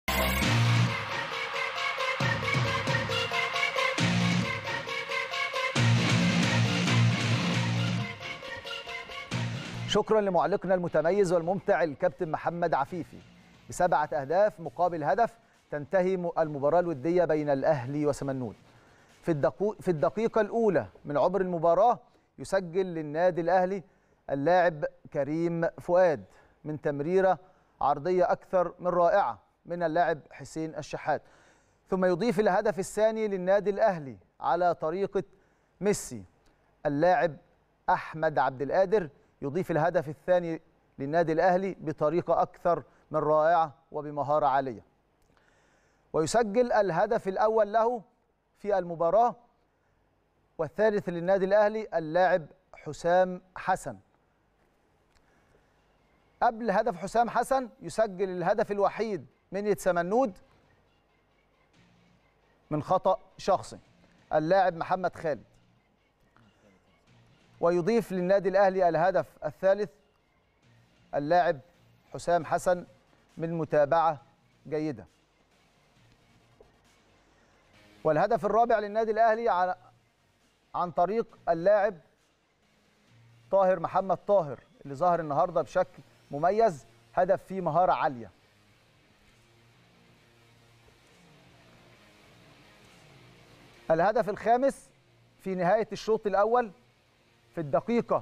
شكرا لمعلقنا المتميز والممتع الكابتن محمد عفيفي بسبعة أهداف مقابل هدف تنتهي المباراة الودية بين الأهلي وسمنود في, الدقو... في الدقيقة الأولى من عمر المباراة يسجل للنادي الأهلي اللاعب كريم فؤاد من تمريرة عرضية أكثر من رائعة من اللاعب حسين الشحات ثم يضيف الهدف الثاني للنادي الأهلي على طريقة ميسي اللاعب أحمد عبد القادر يضيف الهدف الثاني للنادي الأهلي بطريقة أكثر من رائعة وبمهارة عالية ويسجل الهدف الأول له في المباراة والثالث للنادي الأهلي اللاعب حسام حسن قبل هدف حسام حسن يسجل الهدف الوحيد من يتسمنود من خطأ شخصي اللاعب محمد خالد ويضيف للنادي الأهلي الهدف الثالث اللاعب حسام حسن من متابعة جيدة والهدف الرابع للنادي الأهلي عن طريق اللاعب طاهر محمد طاهر اللي ظهر النهاردة بشكل مميز هدف فيه مهارة عالية الهدف الخامس في نهاية الشوط الأول في الدقيقة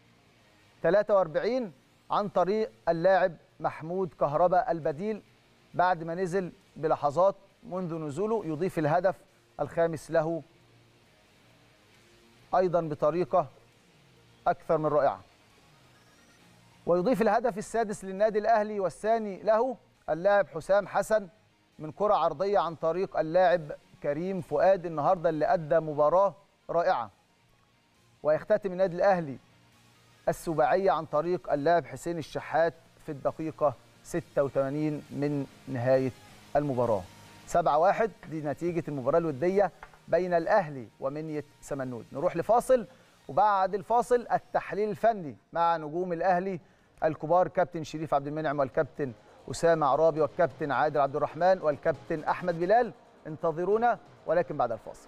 43 عن طريق اللاعب محمود كهرباء البديل بعد ما نزل بلحظات منذ نزوله يضيف الهدف الخامس له أيضا بطريقة أكثر من رائعة ويضيف الهدف السادس للنادي الأهلي والثاني له اللاعب حسام حسن من كرة عرضية عن طريق اللاعب كريم فؤاد النهاردة اللي أدى مباراة رائعة ويختتم النادي الأهلي السباعية عن طريق اللاعب حسين الشحات في الدقيقة 86 من نهاية المباراة 7-1 دي نتيجة المباراة الودية بين الأهلي ومنية سمنود نروح لفاصل وبعد الفاصل التحليل الفني مع نجوم الأهلي الكبار كابتن شريف عبد المنعم والكابتن أسامة عرابي والكابتن عادل عبد الرحمن والكابتن أحمد بلال انتظرونا ولكن بعد الفاصل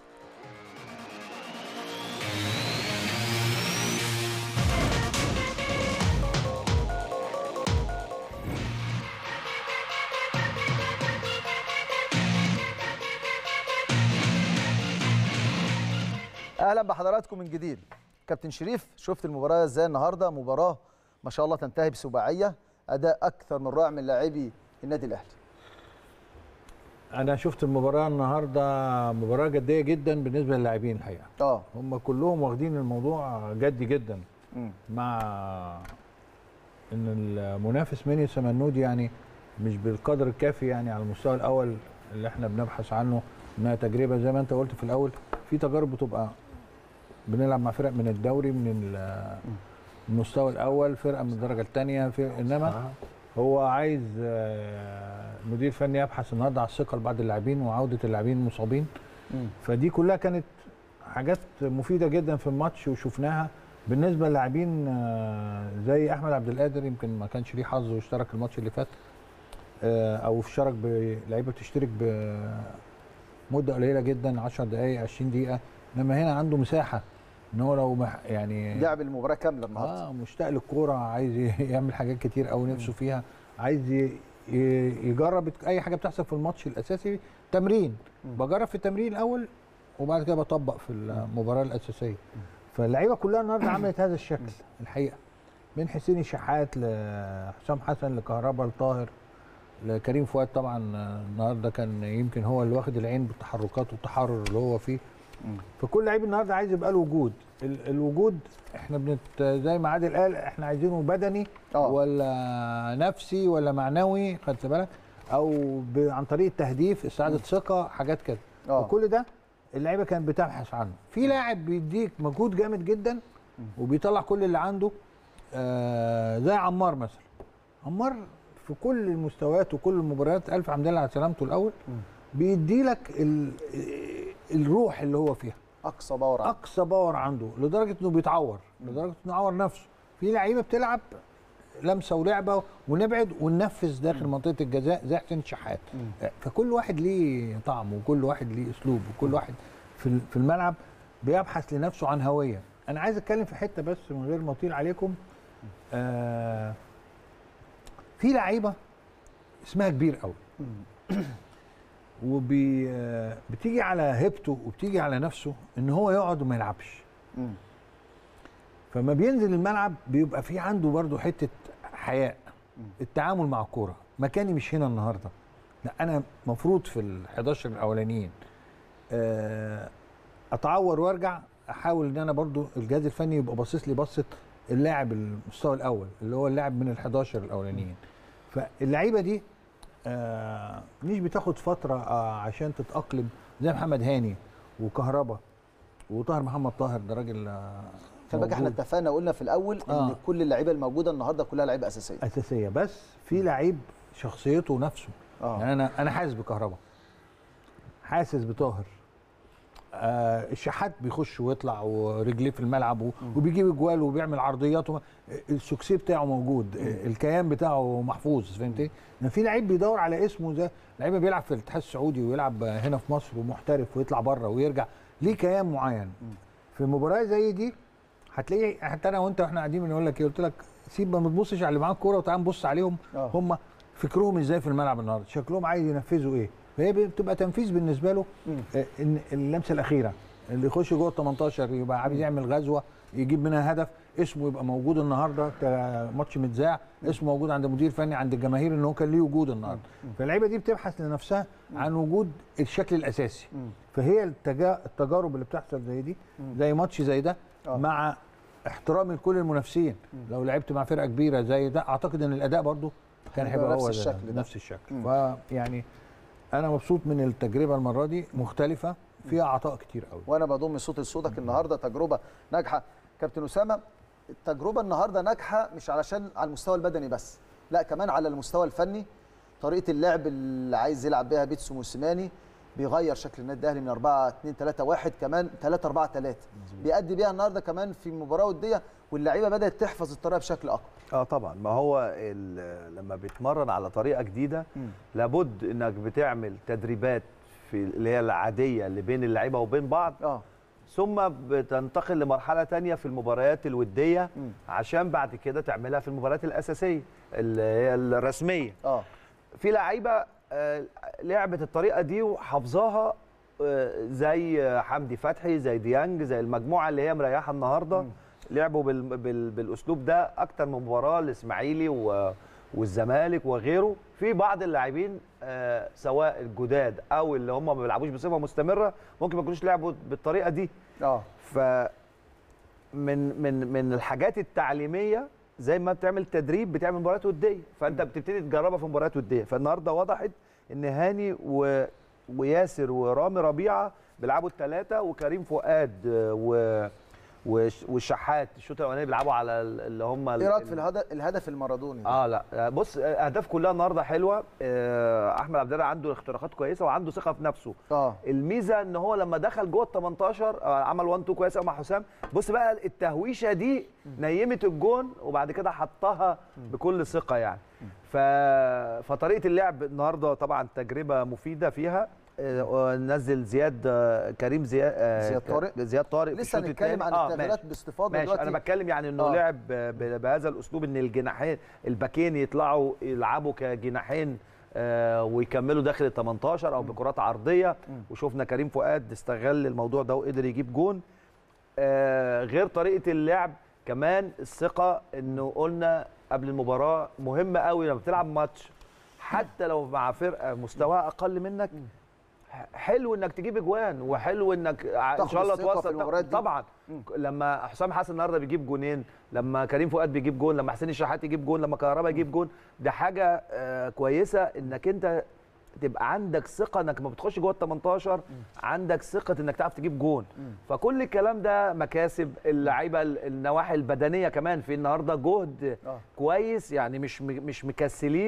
اهلا بحضراتكم من جديد كابتن شريف شفت المباراه ازاي النهارده مباراه ما شاء الله تنتهي بسباعيه اداء اكثر من رائع من لاعبي النادي الاهلي انا شفت المباراه النهارده مباراه جديه جدا بالنسبه للاعبين الحقيقه اه هم كلهم واخدين الموضوع جدي جدا مم. مع ان المنافس مني سمنود يعني مش بالقدر الكافي يعني على المستوى الاول اللي احنا بنبحث عنه انها تجربه زي ما انت قلت في الاول في تجارب بتبقى بنلعب مع فرق من الدوري من ال- المستوى الاول فرقه من الدرجه الثانيه انما هو عايز آه، مدير فني يبحث النهارده على الثقه لبعض اللاعبين وعوده اللاعبين المصابين مم. فدي كلها كانت حاجات مفيده جدا في الماتش وشفناها بالنسبه للاعبين آه، زي احمد عبد القادر يمكن ما كانش ليه حظ واشترك الماتش اللي فات آه، او اشترك بلعيبه بتشترك بمده قليله جدا 10 دقائق 20 دقيقه انما هنا عنده مساحه ان هو لو مح يعني لعب المباراه كامله النهارده اه مشتاق للكوره عايز ي- يعمل حاجات كتير قوي نفسه فيها عايز ي- ي- يجرب اي حاجه بتحصل في الماتش الاساسي تمرين بجرب في التمرين الاول وبعد كده بطبق في المباراه الاساسيه فاللعيبه كلها النهارده عملت هذا الشكل الحقيقه من حسين الشحات لحسام حسن لكهربا لطاهر لكريم فؤاد طبعا آه، النهارده كان يمكن هو اللي واخد العين بالتحركات والتحرر اللي هو فيه فكل لعيب النهارده عايز يبقى له وجود ال- الوجود احنا بنت زي ما عادل قال احنا عايزينه بدني آه. ولا نفسي ولا معنوي خدت بالك او ب... عن طريق التهديف استعاده ثقه حاجات كده آه. وكل ده اللعيبه كانت بتبحث عنه في لاعب بيديك مجهود جامد جدا وبيطلع كل اللي عنده آه زي عمار مثلا عمار في كل المستويات وكل المباريات الف حمد لله على سلامته الاول بيدي لك ال... الروح اللي هو فيها اقصى باور اقصى باور عنده لدرجه انه بيتعور لدرجه انه عور نفسه في لعيبه بتلعب لمسه ولعبه ونبعد وننفذ داخل منطقه الجزاء زي حسين شحات فكل واحد ليه طعم وكل واحد ليه اسلوب وكل واحد في ال- في الملعب بيبحث لنفسه عن هويه انا عايز اتكلم في حته بس من غير ما اطيل عليكم آه في لعيبه اسمها كبير قوي وبي آه، بتيجي على هيبته وبتيجي على نفسه ان هو يقعد وما يلعبش مم. فما بينزل الملعب بيبقى في عنده برضه حته حياء التعامل مع الكوره مكاني مش هنا النهارده لا انا مفروض في ال 11 الاولانيين آه، اتعور وارجع احاول ان انا برضو الجهاز الفني يبقى باصص لي بصه اللاعب المستوى الاول اللي هو اللاعب من ال 11 الاولانيين فاللعيبه دي آه مش بتاخد فتره آه عشان تتاقلم زي محمد هاني وكهربا وطاهر محمد طاهر ده راجل آه خلي بالك احنا موجود. اتفقنا وقلنا في الاول ان آه. كل اللعيبه الموجوده النهارده كلها لعيبه اساسيه اساسيه بس في لعيب شخصيته نفسه اه يعني انا انا حاسس بكهربا حاسس بطاهر آه الشحات بيخش ويطلع ورجليه في الملعب و- وبيجيب اجوال وبيعمل عرضيات وما- السوكسي بتاعه موجود الكيان بتاعه محفوظ فهمت إن في لعيب بيدور على اسمه زي لعيب بيلعب في الاتحاد السعودي ويلعب هنا في مصر ومحترف ويطلع بره ويرجع ليه كيان معين في مباراه زي دي هتلاقي حتى انا وانت واحنا قاعدين بنقول لك ايه قلت لك سيب ما تبصش على اللي معاك كوره وتعال نبص عليهم آه. هم فكرهم ازاي في الملعب النهارده شكلهم عايز ينفذوا ايه فهي بتبقى تنفيذ بالنسبه له مم. آه، ان اللمسه الاخيره اللي يخش جوه ال 18 يبقى عايز يعمل غزوه يجيب منها هدف اسمه يبقى موجود النهارده كماتش متذاع اسمه موجود عند مدير فني عند الجماهير ان هو كان ليه وجود النهارده فاللعيبه دي بتبحث لنفسها عن وجود الشكل الاساسي مم. فهي التجا... التجارب اللي بتحصل زي دي زي ماتش زي ده آه. مع احترامي لكل المنافسين لو لعبت مع فرقه كبيره زي ده اعتقد ان الاداء برضو كان هيبقى هيبقى نفس هو الشكل ده. نفس الشكل مم. فيعني انا مبسوط من التجربه المره دي مختلفه فيها عطاء كتير قوي وانا بضم صوتي لصوتك النهارده تجربه ناجحه كابتن اسامه التجربه النهارده ناجحه مش علشان على المستوى البدني بس لا كمان على المستوى الفني طريقه اللعب اللي عايز يلعب بيها بيتسو موسيماني بيغير شكل النادي الاهلي من 4 2 3 1 كمان 3 4 3 بيأدي بيها النهارده كمان في مباراه وديه واللعيبه بدات تحفظ الطريقه بشكل اكبر اه طبعا ما هو ال- لما بتمرن على طريقه جديده مم. لابد انك بتعمل تدريبات في اللي هي العاديه اللي بين اللعيبه وبين بعض اه ثم بتنتقل لمرحله تانية في المباريات الوديه مم. عشان بعد كده تعملها في المباريات الاساسيه اللي هي الرسميه اه في لعيبه آه، لعبت الطريقه دي وحافظاها آه، زي حمدي فتحي زي ديانج زي المجموعه اللي هي مريحه النهارده لعبوا بال بال بالاسلوب ده اكتر من مباراه الاسماعيلي و- والزمالك وغيره في بعض اللاعبين آه، سواء الجداد او اللي هم ما بيلعبوش بصفه مستمره ممكن ما يكونوش لعبوا بالطريقه دي اه ف من من من الحاجات التعليميه زي ما بتعمل تدريب بتعمل مباريات وديه فانت بتبتدي تجربها في مباريات وديه فالنهارده وضحت ان هاني و... وياسر ورامي ربيعه بيلعبوا الثلاثه وكريم فؤاد آه، و وش- والشحات الشوط الاولاني بيلعبوا على ال- اللي هم ال- ايه رايك في الهدف الهدف المارادوني ده؟ اه لا بص اهداف كلها النهارده حلوه آه، احمد عبد الله عنده اختراقات كويسه وعنده ثقه في نفسه اه الميزه ان هو لما دخل جوه ال 18 آه، عمل 1 2 كويس قوي مع حسام بص بقى التهويشه دي نيمت الجون وبعد كده حطها بكل ثقه يعني ف... فطريقه اللعب النهارده طبعا تجربه مفيده فيها آه، نزل زياد آه، كريم زياد آه، زياد طارق. زياد طارق في لسه الشوط هنتكلم التاني. عن آه، التغييرات ماشي. باستفاضه ماشي دلوقتي انا بتكلم يعني انه آه. لعب ب- بهذا الاسلوب ان الجناحين الباكين يطلعوا يلعبوا كجناحين آه، ويكملوا داخل ال 18 او بكرات عرضيه وشفنا كريم فؤاد استغل الموضوع ده وقدر يجيب جون آه، غير طريقه اللعب كمان الثقه انه قلنا قبل المباراه مهمه قوي لما بتلعب ماتش حتى لو مع فرقه مستواها اقل منك حلو انك تجيب اجوان وحلو انك ع- ان تاخد شاء الله الثقة في توصل المباريات دي. طبعا مم. لما حسام حسن النهارده بيجيب جونين لما كريم فؤاد بيجيب جون لما حسين الشحات يجيب جون لما كهربا يجيب جون ده حاجه آه، كويسه انك انت تبقى عندك ثقه انك ما بتخش جوه ال 18 عندك ثقه انك تعرف تجيب جون فكل الكلام ده مكاسب اللعيبه ال- النواحي البدنيه كمان في النهارده جهد آه. كويس يعني مش م- مش مكسلين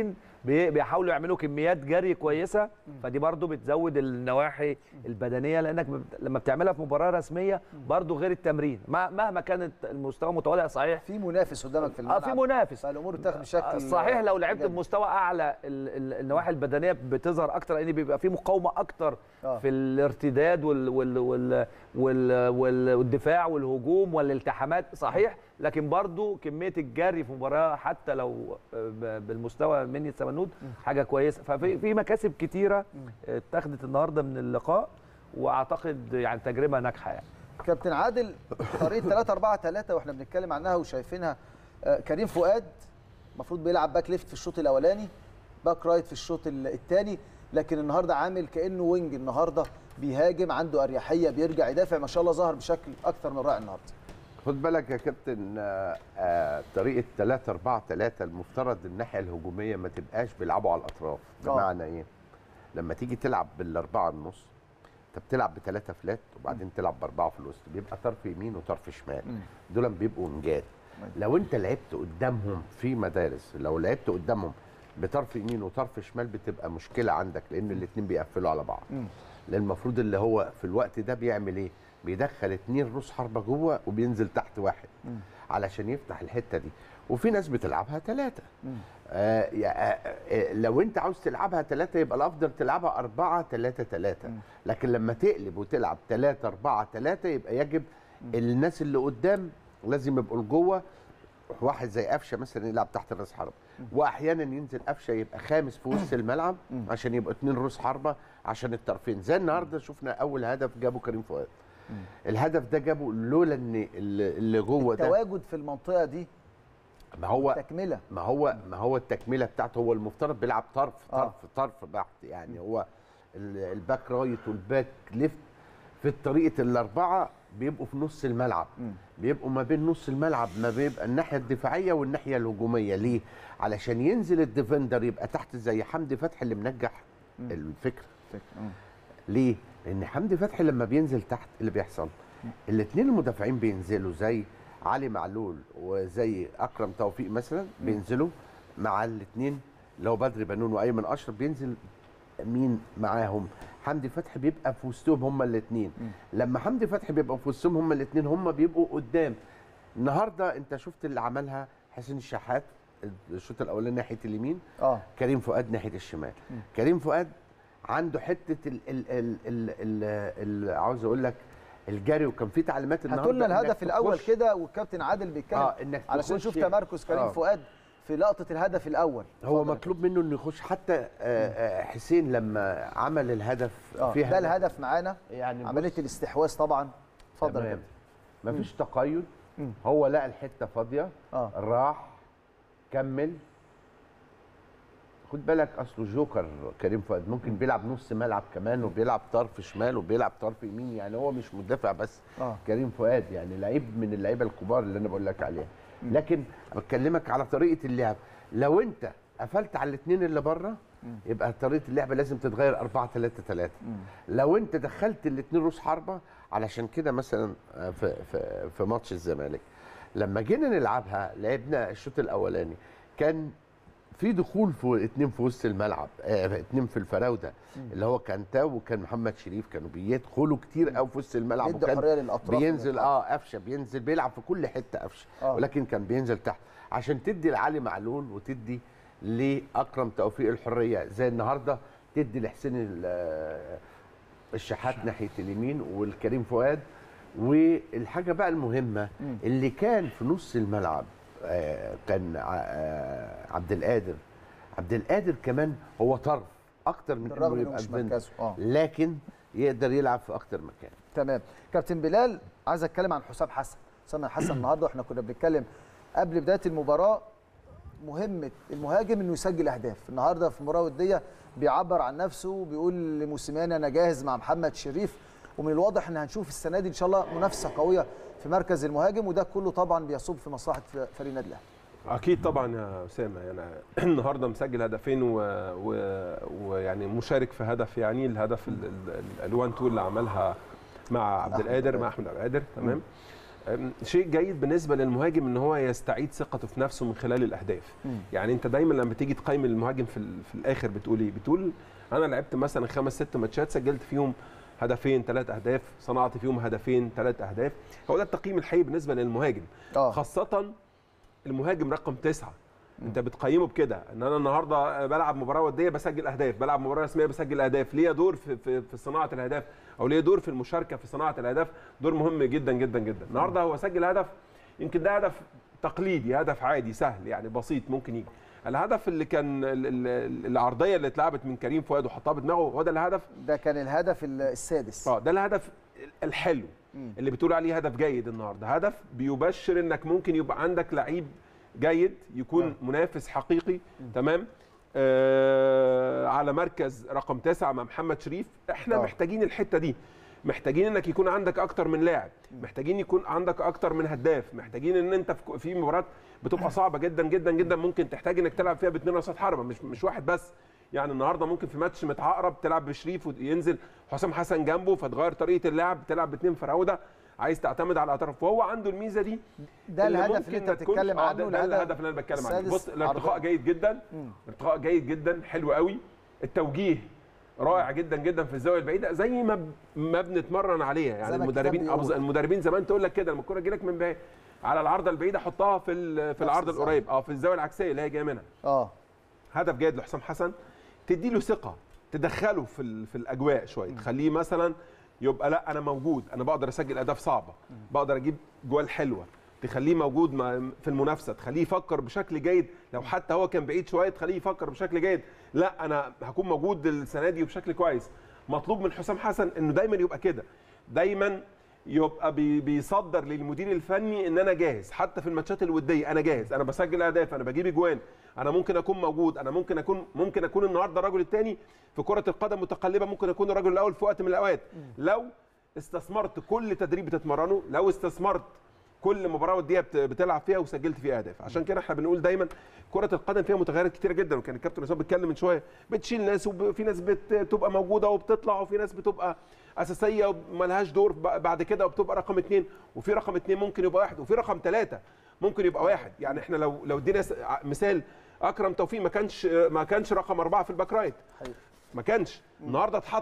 بي- بيحاولوا يعملوا كميات جري كويسه فدي برضو بتزود النواحي البدنيه لانك بت- لما بتعملها في مباراه رسميه برضو غير التمرين ما- مهما كانت المستوى متواضع صحيح في منافس قدامك في اه الملعب في منافس فالامور بتاخد بشكل صحيح لو لعبت إيجابي. بمستوى اعلى ال- ال- النواحي البدنيه بتظهر اكتر لان بيبقى في مقاومه اكتر آه. في الارتداد وال وال وال وال وال والدفاع والهجوم والالتحامات صحيح لكن برضو كميه الجري في مباراه حتى لو ب- بالمستوى مني السمنود حاجه كويسه ففي في مكاسب كتيره اتخذت النهارده من اللقاء واعتقد يعني تجربه ناجحه يعني كابتن عادل طريقه 3 4 3 واحنا بنتكلم عنها وشايفينها آه، كريم فؤاد المفروض بيلعب باك ليفت في الشوط الاولاني باك رايت في الشوط الثاني لكن النهارده عامل كانه وينج النهارده بيهاجم عنده اريحيه بيرجع يدافع ما شاء الله ظهر بشكل اكثر من رائع النهارده خد بالك يا كابتن آه، آه، طريقه 3 4 3 المفترض الناحيه الهجوميه ما تبقاش بيلعبوا على الاطراف آه. بمعنى ايه لما تيجي تلعب بالاربعه النص انت بتلعب بثلاثه فلات وبعدين تلعب باربعه في الوسط بيبقى طرف يمين وطرف شمال دول بيبقوا نجات لو انت لعبت قدامهم في مدارس لو لعبت قدامهم بطرف يمين وطرف شمال بتبقى مشكله عندك لان الاثنين بيقفلوا على بعض لان المفروض اللي هو في الوقت ده بيعمل ايه بيدخل اتنين روس حربه جوه وبينزل تحت واحد علشان يفتح الحته دي وفي ناس بتلعبها ثلاثه آه يا- آه آه لو انت عاوز تلعبها ثلاثه يبقى الافضل تلعبها أربعة ثلاثة ثلاثة لكن لما تقلب وتلعب ثلاثة أربعة ثلاثة يبقى يجب الناس اللي قدام لازم يبقوا لجوه واحد زي قفشه مثلا يلعب تحت راس حربه واحيانا ينزل قفشه يبقى خامس في وسط الملعب عشان يبقى اتنين روس حربه عشان الطرفين زي النهارده شفنا اول هدف جابه كريم فؤاد الهدف ده جابه لولا ان اللي اللي جوه ده التواجد في المنطقه دي ما هو تكمله ما هو ما هو التكمله بتاعته هو المفترض بيلعب طرف آه. طرف طرف بحت يعني هو ال- الباك رايت والباك ليفت في طريقه الاربعه بيبقوا في نص الملعب بيبقوا ما بين نص الملعب ما بيبقى الناحيه الدفاعيه والناحيه الهجوميه ليه علشان ينزل الديفندر يبقى تحت زي حمدي فتحي اللي منجح الفكره ليه لان حمدي فتحي لما بينزل تحت اللي بيحصل الاثنين المدافعين بينزلوا زي علي معلول وزي اكرم توفيق مثلا بينزلوا مع الاثنين اللي هو بدري بنون وايمن اشرف بينزل مين معاهم حمدي فتحي بيبقى في وسطهم هما الاثنين لما حمدي فتحي بيبقى في وسطهم هما الاثنين هما بيبقوا قدام النهارده انت شفت اللي عملها حسين الشحات الشوط الاولاني ناحيه اليمين اه كريم فؤاد ناحيه الشمال كريم فؤاد عنده حته ال ال ال ال ال ال عاوز اقول لك الجري وكان في تعليمات النهارده هاتوا لنا إنك الهدف الاول تخش- كده والكابتن عادل بيتكلم اه انك علشان تخش- نشوف تمركز كريم آه. فؤاد في لقطه الهدف الاول هو اتفضل يا مطلوب منه انه يخش حتى آه، آه، حسين لما عمل الهدف اه في ده الهدف معانا يعني عمليه بص- الاستحواذ طبعا اتفضل يا تمام كابتن مفيش تقيد مم. هو لقى الحته فاضيه اه راح كمل خد بالك اصله جوكر كريم فؤاد ممكن بيلعب نص ملعب كمان وبيلعب طرف شمال وبيلعب طرف يمين يعني هو مش مدافع بس اه كريم فؤاد يعني لعيب من اللعيبه الكبار اللي انا بقول لك عليها لكن بكلمك على طريقه اللعب لو انت قفلت على الاثنين اللي بره يبقى طريقه اللعب لازم تتغير 4 3 3 لو انت دخلت الاثنين روس حربه علشان كده مثلا آه، في في في ماتش الزمالك لما جينا نلعبها لعبنا الشوط الاولاني كان في دخول في اتنين في وسط الملعب اه اتنين في الفراوده اللي هو كان تاو وكان محمد شريف كانوا بيدخلوا كتير قوي في وسط الملعب يدي حريه للاطراف بينزل اه قفشه بينزل بيلعب في كل حته قفشه آه. ولكن كان بينزل تحت عشان تدي لعلي معلول وتدي لاكرم توفيق الحريه زي النهارده تدي لحسين ال- الشحات ناحيه اليمين والكريم فؤاد والحاجه بقى المهمه اللي كان في نص الملعب آه، كان ع- آه، عبد القادر عبد القادر كمان هو طرف اكتر من بالرغم انه انه يبقى مش الفند. مركزه اه لكن يقدر يلعب في اكتر مكان تمام كابتن بلال عايز اتكلم عن حسام حسن حسام حسن النهارده واحنا كنا بنتكلم قبل بدايه المباراه مهمه المهاجم انه يسجل اهداف النهارده في مباراه وديه بيعبر عن نفسه وبيقول لموسيماني انا جاهز مع محمد شريف ومن الواضح ان هنشوف السنه دي ان شاء الله منافسه قويه في مركز المهاجم وده كله طبعا بيصب في مصلحه فريق النادي الاهلي اكيد طبعا يا اسامه يعني النهارده مسجل هدفين و- و- ويعني مشارك في هدف يعني الهدف ال- ال- ال- الوان تو اللي عملها مع عبد القادر مع احمد عبد القادر تمام أم، شيء جيد بالنسبه للمهاجم ان هو يستعيد ثقته في نفسه من خلال الاهداف مم. يعني انت دايما لما تيجي تقيم المهاجم في, ال- في الاخر بتقول ايه بتقول انا لعبت مثلا خمس ست ماتشات سجلت فيهم هدفين ثلاث اهداف صنعت فيهم هدفين ثلاث اهداف هو ده التقييم الحقيقي بالنسبه للمهاجم اه خاصه المهاجم رقم تسعة انت بتقيمه بكده ان انا النهارده بلعب مباراه وديه بسجل اهداف بلعب مباراه رسميه بسجل اهداف ليا دور في في, في صناعه الاهداف او ليا دور في المشاركه في صناعه الاهداف دور مهم جدا جدا جدا النهارده هو سجل هدف يمكن ده هدف تقليدي هدف عادي سهل يعني بسيط ممكن يجي الهدف اللي كان ال- ال- العرضيه اللي اتلعبت من كريم فؤاد وحطها بدماغه هو ده الهدف ده كان الهدف ال- السادس اه ده الهدف الحلو مم. اللي بتقول عليه هدف جيد النهارده هدف بيبشر انك ممكن يبقى عندك لعيب جيد يكون منافس حقيقي تمام آه على مركز رقم تسعة مع محمد شريف احنا آه. محتاجين الحته دي محتاجين انك يكون عندك اكتر من لاعب محتاجين يكون عندك اكتر من هداف محتاجين ان انت في- في مباراه بتبقى صعبه جدا جدا جدا ممكن تحتاج انك تلعب فيها باثنين راسات حربه مش مش واحد بس يعني النهارده ممكن في ماتش متعقرب تلعب بشريف وينزل حسام حسن جنبه فتغير طريقه اللعب تلعب باثنين فراوده عايز تعتمد على الاطراف وهو عنده الميزه دي ده اللي الهدف ممكن اللي انت ما تكونش- بتتكلم آه، عنه ده, ده الهدف اللي انا بتكلم عنه السادس بص الارتقاء عرضية. جيد جدا مم. ارتقاء جيد جدا حلو قوي التوجيه رائع جدا جدا في الزاويه البعيده زي ما ب- ما بنتمرن عليها يعني زي ما الكتاب المدربين بيقول. أبز- المدربين زمان تقول لك كده لما الكره تجيلك من بعيد على العارضه البعيده حطها في ال- في العرض الزاوية. القريب اه في الزاويه العكسيه اللي هي جايه منها اه هدف جيد لحسام حسن تدي له ثقه تدخله في ال- في الاجواء شويه تخليه مثلا يبقى لا انا موجود انا بقدر اسجل اهداف صعبه بقدر اجيب جوال حلوه تخليه موجود مع- في المنافسه تخليه يفكر بشكل جيد لو حتى هو كان بعيد شويه تخليه يفكر بشكل جيد لا انا هكون موجود السنه دي وبشكل كويس مطلوب من حسام حسن انه دايما يبقى كده دايما يبقى بي- بيصدر للمدير الفني ان انا جاهز حتى في الماتشات الوديه انا جاهز انا بسجل اهداف انا بجيب اجوان انا ممكن اكون موجود انا ممكن اكون ممكن اكون النهارده الرجل الثاني في كره القدم متقلبه ممكن اكون الرجل الاول في وقت من الاوقات لو استثمرت كل تدريب بتتمرنه لو استثمرت كل مباراه وديه بت- بتلعب فيها وسجلت فيها اهداف عشان كده احنا بنقول دايما كره القدم فيها متغيرات كتيره جدا وكان الكابتن اسامه بيتكلم من شويه بتشيل ناس وفي ناس بتبقى موجوده وبتطلع وفي ناس بتبقى اساسيه وملهاش دور ب- بعد كده وبتبقى رقم اثنين وفي رقم اثنين ممكن يبقى واحد وفي رقم ثلاثه ممكن يبقى واحد يعني احنا لو لو ادينا س- ع- مثال اكرم توفيق ما كانش ما كانش رقم اربعه في الباك رايت حقيقي. ما كانش النهارده اتحط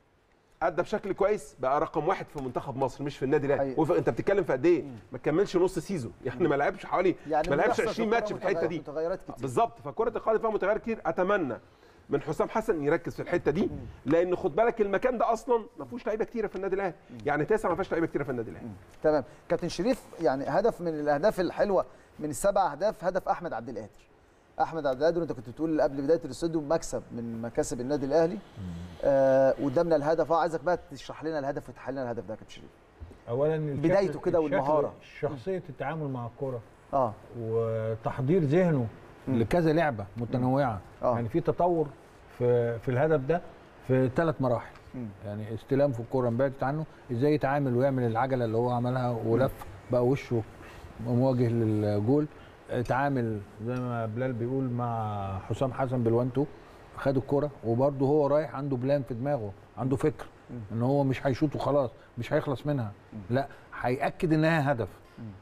ادى بشكل كويس بقى رقم واحد في منتخب مصر مش في النادي الاهلي حقيقي. وف- انت بتتكلم في قد ايه ما كملش نص سيزون يعني ما لعبش حوالي يعني ما لعبش بيحصل 20 الكرة ماتش في الحته متغير- دي متغيرات كتير بالظبط فكره القدم فيها متغيرات كتير اتمنى من حسام حسن يركز في الحته دي لان خد بالك المكان ده اصلا ما فيهوش لعيبه كتيره في النادي الاهلي يعني تسعه ما فيهاش لعيبه كتيره في النادي الاهلي تمام كابتن شريف يعني هدف من الاهداف الحلوه من السبع اهداف هدف احمد عبد القادر احمد عبد القادر انت كنت بتقول قبل بدايه الاستوديو مكسب من مكاسب النادي الاهلي آه قدامنا الهدف اه عايزك بقى تشرح لنا الهدف وتحل لنا الهدف ده يا كابتن شريف اولا الشكل- بدايته كده الشكل- والمهارة. شخصيه التعامل مع الكره اه وتحضير ذهنه لكذا لعبه متنوعه آه. يعني في تطور في في الهدف ده في ثلاث مراحل مم. يعني استلام في الكوره انبعدت عنه ازاي يتعامل ويعمل العجله اللي هو عملها ولف بقى وشه مواجه للجول اتعامل زي ما بلال بيقول مع حسام حسن بالوانتو خد الكرة وبرده هو رايح عنده بلان في دماغه عنده فكر ان هو مش هيشوط وخلاص مش هيخلص منها لا هيأكد انها هدف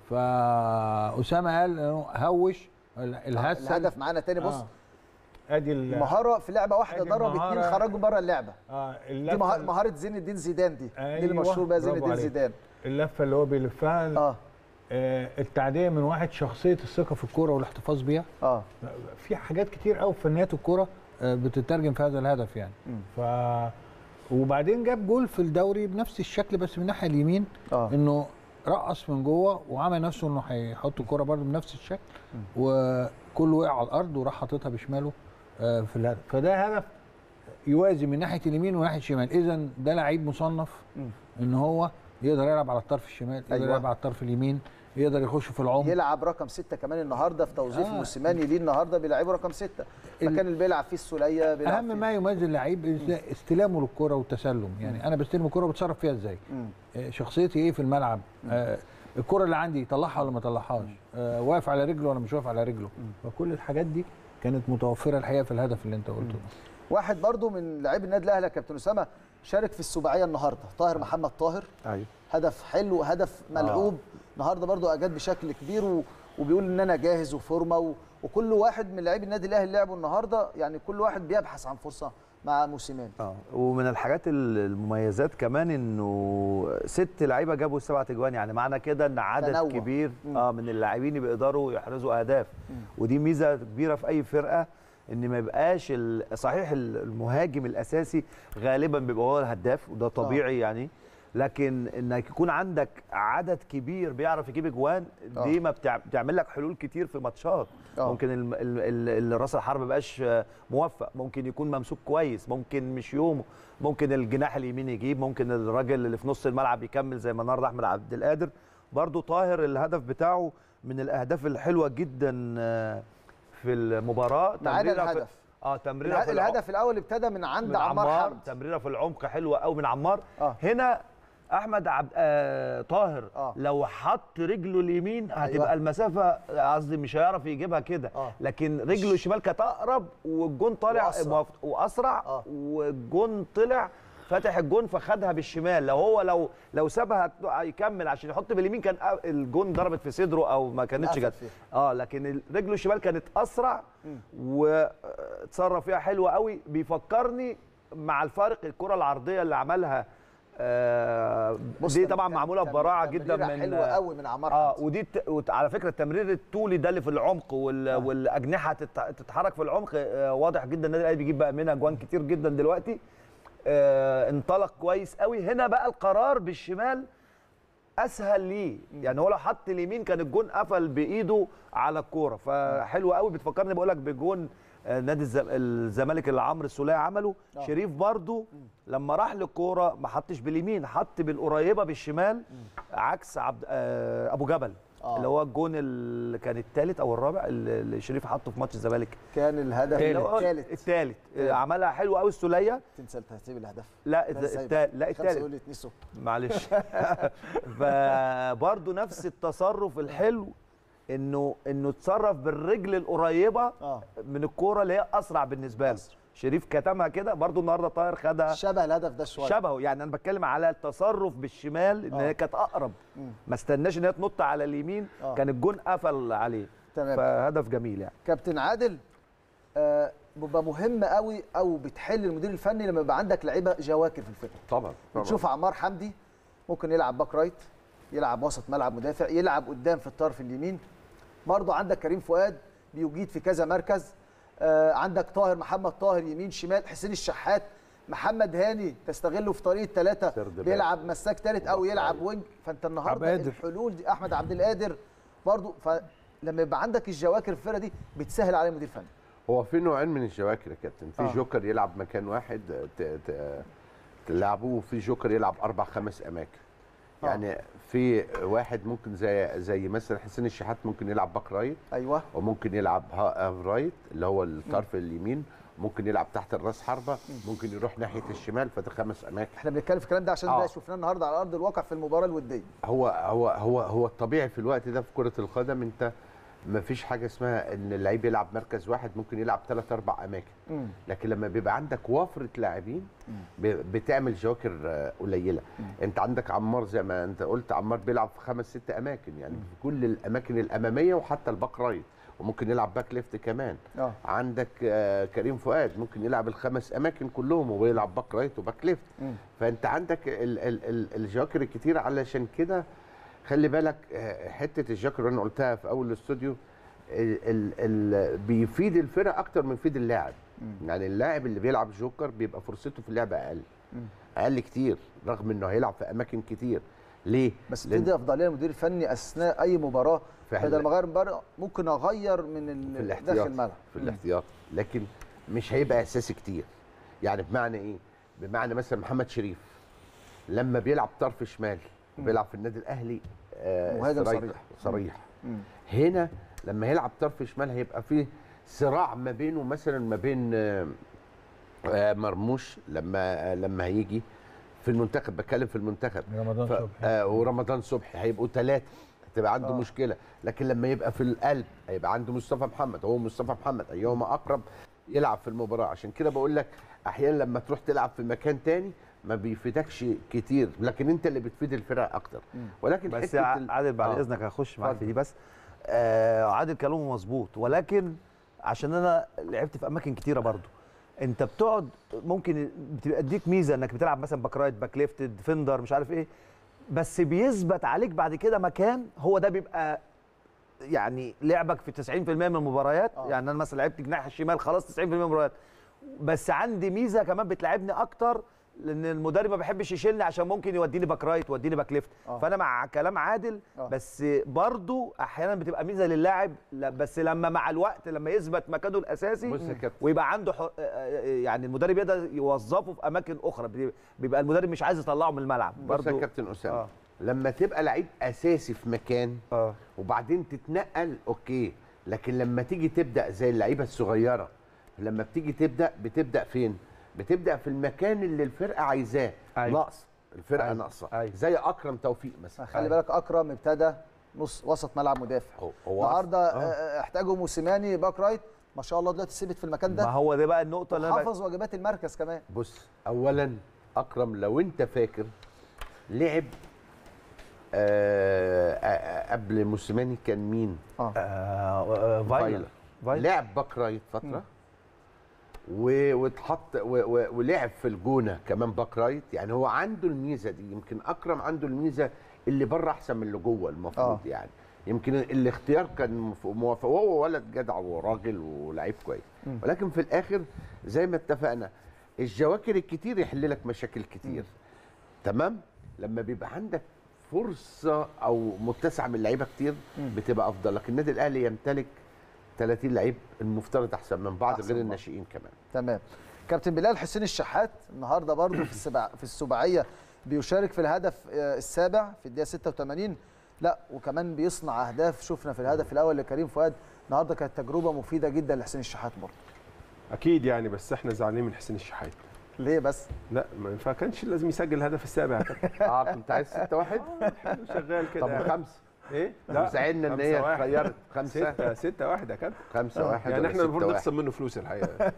فأسامة قال إنه هوش الهسه الهدف معانا تاني بص آه. ادي ال- المهاره في لعبه واحده أدي ضرب المهارة. اتنين خرجوا بره اللعبه اه دي اللفه مه- مهاره زين الدين زيدان دي دي أيوة، المشهور بها زين برافو الدين عليك. زيدان اللفه اللي هو بيلفها اه آه التعديه من واحد شخصيه الثقه في الكوره والاحتفاظ بيها اه في حاجات كتير قوي في فنيات الكوره آه، بتترجم في هذا الهدف يعني مم. ف وبعدين جاب جول في الدوري بنفس الشكل بس من الناحيه اليمين اه انه رقص من جوه وعمل نفسه انه هيحط الكوره برده بنفس الشكل وكله وقع على الارض وراح حاططها بشماله آه، في الهدف فده هدف يوازي من ناحيه اليمين وناحيه الشمال اذا ده لعيب مصنف مم. ان هو يقدر يلعب على الطرف الشمال يقدر أيوة. يلعب على الطرف اليمين يقدر يخش في العمق يلعب رقم ستة كمان النهارده في توظيف آه. موسيماني ليه النهارده بيلعبه رقم ستة ال- المكان اللي بيلعب فيه السوليه بيلعب اهم فيه. ما يميز اللعيب إزاي استلامه للكره والتسلم يعني انا بستلم الكره وبتصرف فيها ازاي مم. آه، شخصيتي ايه في الملعب آه، الكره اللي عندي طلعها ولا ما طلعهاش آه، واقف على رجله ولا مش واقف على رجله فكل الحاجات دي كانت متوفره الحقيقه في الهدف اللي انت قلته ده. واحد برضو من لاعبي النادي الاهلي يا كابتن اسامه شارك في السباعيه النهارده طاهر محمد طاهر ايوه هدف حلو هدف ملعوب النهارده برضو اجاد بشكل كبير و... وبيقول ان انا جاهز وفورمه و... وكل واحد من لاعبي النادي الاهلي اللي لعبوا النهارده يعني كل واحد بيبحث عن فرصه مع موسيماني اه ومن الحاجات ال- المميزات كمان انه ست لعيبه جابوا سبعة اجوان يعني معنى كده ان عدد تنوع. كبير مم. اه من اللاعبين بيقدروا يحرزوا اهداف ودي ميزه كبيره في اي فرقه ان ما يبقاش ال- صحيح ال- المهاجم الاساسي غالبا بيبقى هو الهداف وده طبيعي يعني لكن انك يكون عندك عدد كبير بيعرف يجيب اجوان دي آه. ما بتع- بتعمل لك حلول كتير في ماتشات آه. ممكن ال- ال- ال- راس الحرب مبقاش آه، موفق ممكن يكون ممسوك كويس ممكن مش يومه ممكن الجناح اليمين يجيب ممكن الراجل اللي في نص الملعب يكمل زي ما النهارده احمد عبد القادر برضو طاهر الهدف بتاعه من الاهداف الحلوه جدا آه، في المباراه معانا تمريرة في- الهدف. اه تمريره اله- في العمق. الهدف الاول ابتدى من عند من عمار عمار حمد تمريره في العمق حلوه قوي من عمار آه. هنا احمد عبد آه طاهر آه. لو حط رجله اليمين هتبقى أيوة. المسافه قصدي مش هيعرف يجيبها كده آه. لكن رجله الشمال كانت اقرب والجون طالع وأسرع. مف- واسرع آه. والجون طلع فاتح الجون فخدها بالشمال لو هو لو لو سابها يكمل عشان يحط باليمين كان أ- الجون ضربت في صدره او ما كانتش قفل جت فيها. اه لكن ال- رجله الشمال كانت اسرع واتصرف فيها حلوه قوي بيفكرني مع الفارق الكره العرضيه اللي عملها آه بص دي تم- طبعا تم- معموله تم- ببراعه جدا تمريرة من حلوه قوي من عمار اه حمد ودي الت- وت- على فكره التمرير الطولي ده اللي في العمق وال... آه. والاجنحه تت- تتحرك في العمق آه واضح جدا النادي الاهلي بيجيب بقى منها اجوان كتير جدا دلوقتي آه انطلق كويس قوي هنا بقى القرار بالشمال اسهل ليه يعني هو لو حط اليمين كان الجون قفل بايده على الكوره فحلو قوي بتفكرني بقول لك بجون آه، نادي الز- الزمالك اللي عمرو السوليه عمله آه. شريف برضو لما راح للكوره ما حطش باليمين حط بالقريبه بالشمال عكس عبد آه، ابو جبل آه. اللي هو الجون اللي كان الثالث او الرابع اللي اللي شريف حطه في ماتش الزمالك كان الهدف اللي هو الثالث الثالث آه، عملها حلو قوي السوليه تنسى ترتيب الاهداف لا ده إزاي الثالث لا خمسة الثالث يقول لي اتنسوا معلش فبرضه نفس التصرف الحلو انه انه اتصرف بالرجل القريبه اه من الكوره اللي هي اسرع بالنسبه له شريف كتمها كده برضه النهارده طاهر خدها شبه الهدف ده شويه شبهه يعني انا بتكلم على التصرف بالشمال ان آه. هي كانت اقرب مم. ما استناش ان هي تنط على اليمين آه. كان الجون قفل عليه تمام فهدف جميل يعني كابتن عادل آه بيبقى مهم قوي او بتحل المدير الفني لما يبقى عندك لعيبه جواكر في الفرقه طبعا طبعا نشوف عمار حمدي ممكن يلعب باك رايت يلعب وسط ملعب مدافع يلعب قدام في الطرف اليمين برضه عندك كريم فؤاد بيجيد في كذا مركز آه عندك طاهر محمد طاهر يمين شمال حسين الشحات محمد هاني تستغله في طريقه ثلاثه سرد باك. بيلعب مساك ثالث او يلعب أيوة. وينج فانت النهارده عبد القادر. الحلول دي احمد عبد القادر برضه فلما يبقى عندك الجواكر في الفرقه دي بتسهل على المدير الفني هو في نوعين من الجواكر يا كابتن في آه. جوكر يلعب مكان واحد ت- ت- تلعبه وفي جوكر يلعب اربع خمس اماكن آه. يعني في واحد ممكن زي زي مثلا حسين الشحات ممكن يلعب باك رايت ايوه وممكن يلعب ها- هاف رايت اللي هو الطرف اليمين ممكن يلعب تحت الراس حربه ممكن يروح ناحيه الشمال فده خمس اماكن احنا بنتكلم في الكلام ده عشان آه. ده شفناه النهارده على ارض الواقع في المباراه الوديه هو هو هو هو الطبيعي في الوقت ده في كره القدم انت ما فيش حاجه اسمها ان اللعيب يلعب مركز واحد ممكن يلعب ثلاث اربع اماكن مم. لكن لما بيبقى عندك وفره لاعبين ب- بتعمل جواكر آه، قليله انت عندك عمار زي ما انت قلت عمار بيلعب في خمس ست اماكن يعني في كل الاماكن الاماميه وحتى الباك رايت وممكن يلعب باك ليفت كمان اه عندك آه، كريم فؤاد ممكن يلعب الخمس اماكن كلهم ويلعب باك رايت وباك ليفت مم. فانت عندك ال ال ال الجواكر الكتير علشان كده خلي بالك آه، حته الجواكر اللي انا قلتها في اول الاستوديو ال ال ال بيفيد الفرقه اكتر من يفيد اللاعب يعني اللاعب اللي بيلعب جوكر بيبقى فرصته في اللعب اقل اقل كتير رغم انه هيلعب في اماكن كتير ليه بس لأن- بتدي افضليه للمدير الفني اثناء اي مباراه في بدل حل- ما اغير مباراه ممكن اغير من في ال- الاحتياط داخل الملعب في الاحتياط لكن مش هيبقى اساسي كتير يعني بمعنى ايه بمعنى مثلا محمد شريف لما بيلعب طرف شمال بيلعب في النادي الاهلي آه مهاجم سترايكر، صريح. صريح مم. هنا لما يلعب طرف شمال هيبقى فيه صراع ما بينه مثلا ما بين آه، آه، مرموش لما آه، لما هيجي في المنتخب بتكلم في المنتخب رمضان ف... صبحي آه ورمضان صبحي هيبقوا ثلاثه هتبقى عنده آه. آه. مشكله لكن لما يبقى في القلب هيبقى عنده مصطفى محمد هو مصطفى محمد ايهما اقرب يلعب في المباراه عشان كده بقول لك احيانا لما تروح تلعب في مكان تاني ما بيفيدكش كتير لكن انت اللي بتفيد الفرقه اكتر ولكن بس حتة ع- ال- عادل بعد آه. اذنك هخش معاك في اتفضل. دي بس آه عادل كلامه مظبوط ولكن عشان انا لعبت في اماكن كتيره برضو انت بتقعد ممكن بتبقى اديك ميزه انك بتلعب مثلا باك رايت باك ليفت ديفندر مش عارف ايه بس بيثبت عليك بعد كده مكان هو ده بيبقى يعني لعبك في 90% من المباريات آه. يعني انا مثلا لعبت جناح الشمال خلاص 90% من المباريات بس عندي ميزه كمان بتلعبني اكتر لان المدرب ما بيحبش يشيلني عشان ممكن يوديني باك رايت يوديني باك ليفت آه. فانا مع كلام عادل آه. بس برضو احيانا بتبقى ميزه للاعب لا- بس لما مع الوقت لما يثبت مكانه الاساسي بص يا كابتن ويبقى عنده ح... يعني المدرب يقدر يوظفه في اماكن اخرى بي- بيبقى المدرب مش عايز يطلعه من الملعب بص يا برضو كابتن اسامه آه. لما تبقى لعيب اساسي في مكان اه وبعدين تتنقل اوكي لكن لما تيجي تبدا زي اللعيبه الصغيره لما بتيجي تبدا بتبدا فين بتبدا في المكان اللي الفرقه عايزاه أيوة. ناقص الفرقه أيوة. ناقصه أيوة. زي اكرم توفيق مثلا خلي بالك اكرم ابتدى نص وسط ملعب مدافع هو- هو النهارده أصلاً- آه. آه، احتاجوا موسيماني باك رايت ما شاء الله دلوقتي ثبت في المكان ما ده هو ده بقى النقطه اللي انا بقى- حافظ واجبات المركز كمان بص اولا اكرم لو انت فاكر لعب آه آه قبل موسيماني كان مين اه آه، آه، فايلر فايلر. لعب باك رايت فتره و- واتحط و- و- ولعب في الجونه كمان باك رايت يعني هو عنده الميزه دي يمكن اكرم عنده الميزه اللي بره احسن من اللي جوه المفروض آه. يعني يمكن الاختيار كان مف- موافق وهو ولد جدع وراجل ولعيب كويس ولكن في الاخر زي ما اتفقنا الجواكر الكتير يحل لك مشاكل كتير تمام لما بيبقى عندك فرصه او متسع من اللعيبه كتير بتبقى افضل لكن النادي الاهلي يمتلك 30 لعيب المفترض احسن من بعض أحسن غير من بعض. الناشئين كمان تمام كابتن بلال حسين الشحات النهارده برضو في السبع في السباعيه بيشارك في الهدف آه، السابع في الدقيقه 86 لا وكمان بيصنع اهداف شفنا في الهدف الاول لكريم فؤاد النهارده كانت تجربه مفيده جدا لحسين الشحات برضو اكيد يعني بس احنا زعلانين من حسين الشحات ليه بس لا ما ينفع كانش لازم يسجل الهدف السابع يا كابتن. اه كنت عايز 6 1 حلو شغال كده طب يعني. وخمسه ايه وزعلنا ان هي خمسة واحد. اتغيرت خمسه ستة ستة واحد يا كابتن 5 1 يعني احنا المفروض نخصم منه فلوس الحقيقه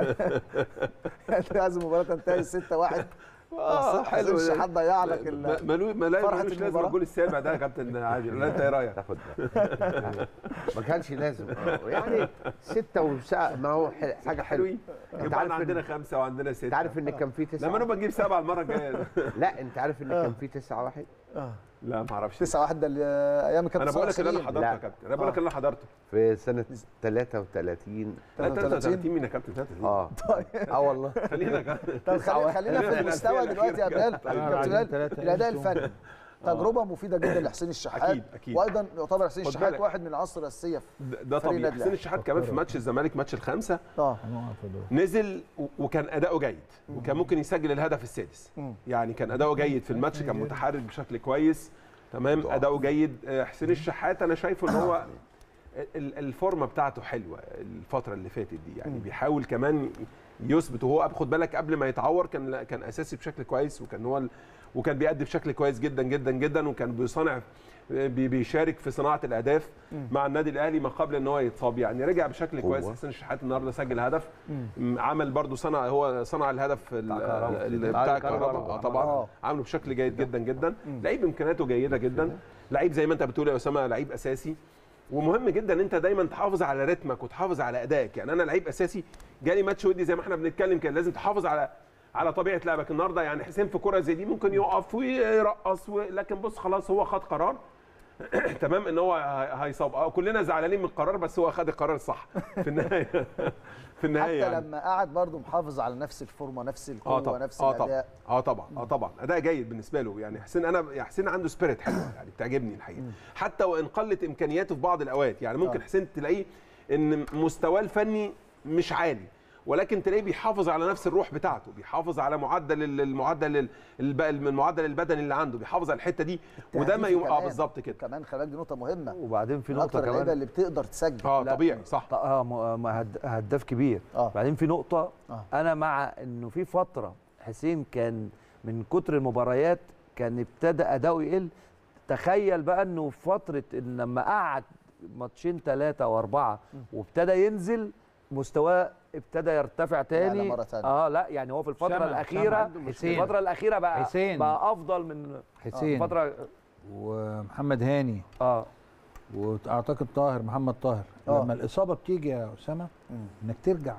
لازم المباراه تنتهي 6 1 اه حسين الشحات ضيع لك ال- ما- ملو ما لا فرحة ملوش لازم المباراة. الجول السابع ده يا كابتن عادل ولا انت ايه رايك؟ تاخد ده ما كانش لازم آه. يعني ستة وساعة ما هو ح- حاجة حلوة حلوين انت يبقى عارف احنا عندنا إن- خمسة وعندنا ستة انت عارف ان كان في لما تسعة نبقى نجيب سبعة المرة الجاية لا انت عارف ان كان في تسعة واحد لا ما اعرفش 9 1 ده اللي- ايام كابتن انا بقول لك صالح اللي انا سليم. حضرته لا. يا كابتن انا بقول لك اللي انا حضرته في سنة 33 لا 33 33 مين يا كابتن 33 اه اه والله خلينا يا كابتن. طب خلينا خلينا في المستوى دلوقتي يا بلال كابتن بلال ثلاثة الاداء أنتم. الفني تجربه مفيده جدا لحسين الشحات أكيد، أكيد. وايضا يعتبر حسين خد الشحات بالك. واحد من العناصر الاساسيه في- ده ده فريق طبيعي النادي حسين الأهلي. الشحات كمان في ماتش الزمالك ماتش الخمسة اه هنقع في دول. نزل و- وكان اداؤه جيد وكان ممكن يسجل الهدف السادس مم. يعني كان اداؤه جيد في الماتش كان متحرك بشكل كويس تمام اداؤه جيد آه، حسين الشحات انا شايفه ان هو ال- الفورمه بتاعته حلوه الفتره اللي فاتت دي يعني بيحاول كمان يثبت وهو خد بالك قبل ما يتعور كان كان اساسي بشكل كويس وكان هو ال- وكان بيأدي بشكل كويس جدا جدا جدا وكان بيصنع بي- بيشارك في صناعه الاهداف مع النادي الاهلي ما قبل ان هو يتصاب يعني رجع بشكل قوة. كويس حسين الشحات النهارده سجل هدف م- عمل برضو صنع هو صنع الهدف ال- كهربا. ال- بتاع بتاع كهربا. كهربا آه طبعا آه. عامله بشكل جيد جدا جدا لعيب امكانياته جيده جدا لعيب زي ما انت بتقول يا اسامه لعيب اساسي ومهم جدا ان انت دايما تحافظ على رتمك وتحافظ على ادائك يعني انا لعيب اساسي جالي ماتش ودي زي ما احنا بنتكلم كان لازم تحافظ على على طبيعه لعبك النهارده يعني حسين في كره زي دي ممكن يقف ويرقص و... لكن بص خلاص هو خد قرار تمام ان هو هي- هيصاب اه كلنا زعلانين من القرار بس هو خد القرار الصح في النهايه في النهايه حتى يعني. لما قعد برضه محافظ على نفس الفورمه نفس اه القوه طبعا نفس اه طبعا الاداء اه طبعا اه طبعا اداء جيد بالنسبه له يعني حسين انا يا حسين عنده سبيريت حلوه يعني بتعجبني الحقيقه حتى وان قلت امكانياته في بعض الاوقات يعني ممكن آه. حسين تلاقيه ان مستواه الفني مش عالي ولكن تلاقيه بيحافظ على نفس الروح بتاعته بيحافظ على معدل ال- المعدل ال- الب- المعدل البدني اللي عنده بيحافظ على الحته دي وده ما تهديفي يم... اه كمان. بالظبط كده كمان خلي بالك دي نقطه مهمه وبعدين في من نقطه اكتر اللعيبه كمان اللي بتقدر تسجل اه لا، طبيعي صح اه م- م- هد- هداف كبير آه. بعدين في نقطه آه. انا مع انه في فتره حسين كان من كتر المباريات كان ابتدى اداؤه يقل تخيل بقى انه في فتره ان لما قعد ماتشين ثلاثه واربعه وابتدى ينزل مستواه ابتدى يرتفع تاني مرة تانية. اه لا يعني هو في الفتره سامع- الاخيره سامع عنده مشكلة. الفتره الاخيره بقى حسين. بقى افضل من حسين. آه فتره ومحمد هاني اه واعتقد طاهر محمد طاهر آه. لما الاصابه بتيجي يا اسامه مم. انك ترجع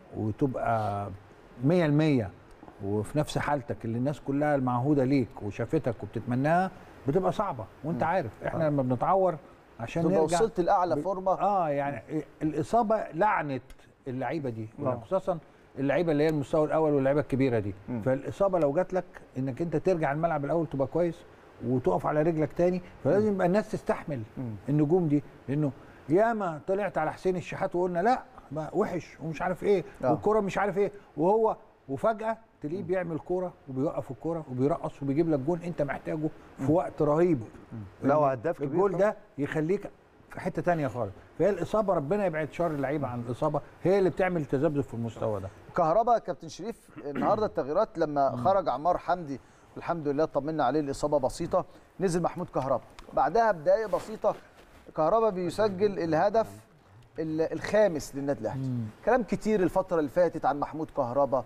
وتبقى 100% وفي نفس حالتك اللي الناس كلها المعهوده ليك وشافتك وبتتمناها بتبقى صعبه وانت عارف احنا لما بنتعور عشان تبقى نرجع وصلت لاعلى ب- فورمه اه يعني الاصابه لعنت اللعيبه دي آه. خصوصا اللعيبه اللي هي المستوى الاول واللعيبه الكبيره دي مم. فالاصابه لو جات لك انك انت ترجع الملعب الاول تبقى كويس وتقف على رجلك تاني فلازم يبقى الناس تستحمل مم. النجوم دي لانه ياما طلعت على حسين الشحات وقلنا لا ما وحش ومش عارف ايه آه. والكره مش عارف ايه وهو وفجاه تلاقيه بيعمل كوره وبيوقف الكوره وبيرقص وبيجيب لك جون انت محتاجه في وقت رهيب لا، هو إن هداف كبير الجول طبعاً. ده يخليك في حته تانية خالص فهي الاصابه ربنا يبعد شر اللعيبه عن الاصابه هي اللي بتعمل تذبذب في المستوى ده كهربا كابتن شريف النهارده التغييرات لما خرج عمار حمدي الحمد لله طمنا عليه الاصابه بسيطه نزل محمود كهربا بعدها بدقائق بسيطه كهربا بيسجل الهدف ال- الخامس للنادي الاهلي كلام كتير الفتره اللي فاتت عن محمود كهربا